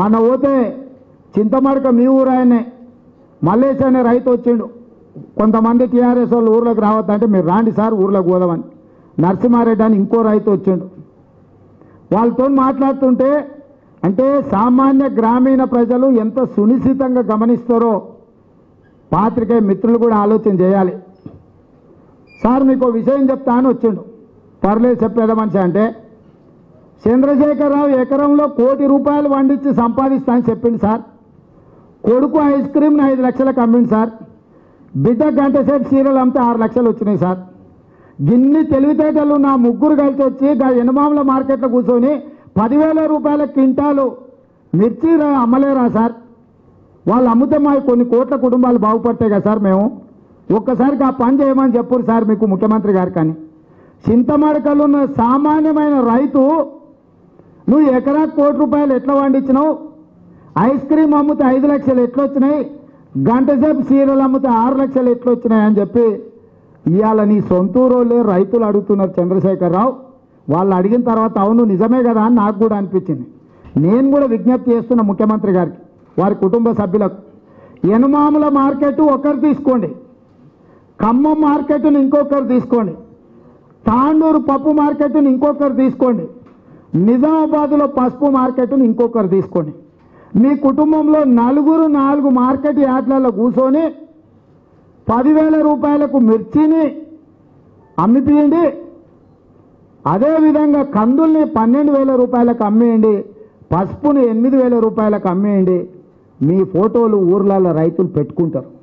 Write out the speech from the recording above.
మొన్న పోతే చింతమడక మీ ఊరు ఆయనే మల్లేష్ అనే రైతు వచ్చిండు కొంతమంది టీఆర్ఎస్ వాళ్ళు ఊర్లోకి రావద్దంటే మీరు రాండి సార్ ఊర్లోకి పోదామని నరసింహారెడ్డి అని ఇంకో రైతు వచ్చిండు వాళ్ళతో మాట్లాడుతుంటే అంటే సామాన్య గ్రామీణ ప్రజలు ఎంత సునిశ్చితంగా గమనిస్తారో పాత్రికేయ మిత్రులు కూడా ఆలోచన చేయాలి సార్ మీకు ఓ విషయం చెప్తా అని వచ్చిండు పర్లేదు చెప్పేదా మనిషి అంటే చంద్రశేఖరరావు ఎకరంలో కోటి రూపాయలు వండించి సంపాదిస్తా అని చెప్పింది సార్ కొడుకు ఐస్ క్రీమ్ని ఐదు లక్షలకు అమ్మింది సార్ బిడ్డ గంట సేపు సీరియల్ అమ్మితే ఆరు లక్షలు వచ్చినాయి సార్ గిన్ని తెలివితేటలు నా ముగ్గురు కలిసి వచ్చి గా ఎనమాముల మార్కెట్లో కూర్చొని పదివేల రూపాయల క్వింటాలు మిర్చి రా- అమ్మలేరా సార్ వాళ్ళు అమ్మితే మా కొన్ని కోట్ల కుటుంబాలు బాగుపడతాయి కదా సార్ మేము ఒక్కసారికి ఆ పని చేయమని చెప్పురు సార్ మీకు ముఖ్యమంత్రి గారు కానీ చింతమడకలు ఉన్న సామాన్యమైన రైతు నువ్వు ఎకరా కోటి రూపాయలు ఎట్లా పండించినావు ఐస్ క్రీమ్ అమ్మితే ఐదు లక్షలు ఎట్లా వచ్చినాయి గంట సేపు సీరియల్ అమ్మితే ఆరు లక్షలు ఎట్లా వచ్చినాయి అని చెప్పి ఇవాళ నీ సొంతూరులే రైతులు అడుగుతున్నారు చంద్రశేఖరరావు వాళ్ళు అడిగిన తర్వాత అవును నిజమే కదా అని నాకు కూడా అనిపించింది నేను కూడా విజ్ఞప్తి చేస్తున్న ముఖ్యమంత్రి గారికి వారి కుటుంబ సభ్యులకు ఎనుమాముల మార్కెట్ ఒకరు తీసుకోండి ఖమ్మం మార్కెట్ని ఇంకొకరు తీసుకోండి తాండూరు పప్పు మార్కెట్ని ఇంకొకరు తీసుకోండి నిజామాబాద్లో పసుపు మార్కెట్ని ఇంకొకరు తీసుకోండి మీ కుటుంబంలో నలుగురు నాలుగు మార్కెట్ యార్డ్లలో కూర్చొని పదివేల రూపాయలకు మిర్చిని అమ్మిపియండి అదేవిధంగా కందుల్ని పన్నెండు వేల రూపాయలకు అమ్మేయండి పసుపుని ఎనిమిది వేల రూపాయలకు అమ్మేయండి మీ ఫోటోలు ఊర్లలో రైతులు పెట్టుకుంటారు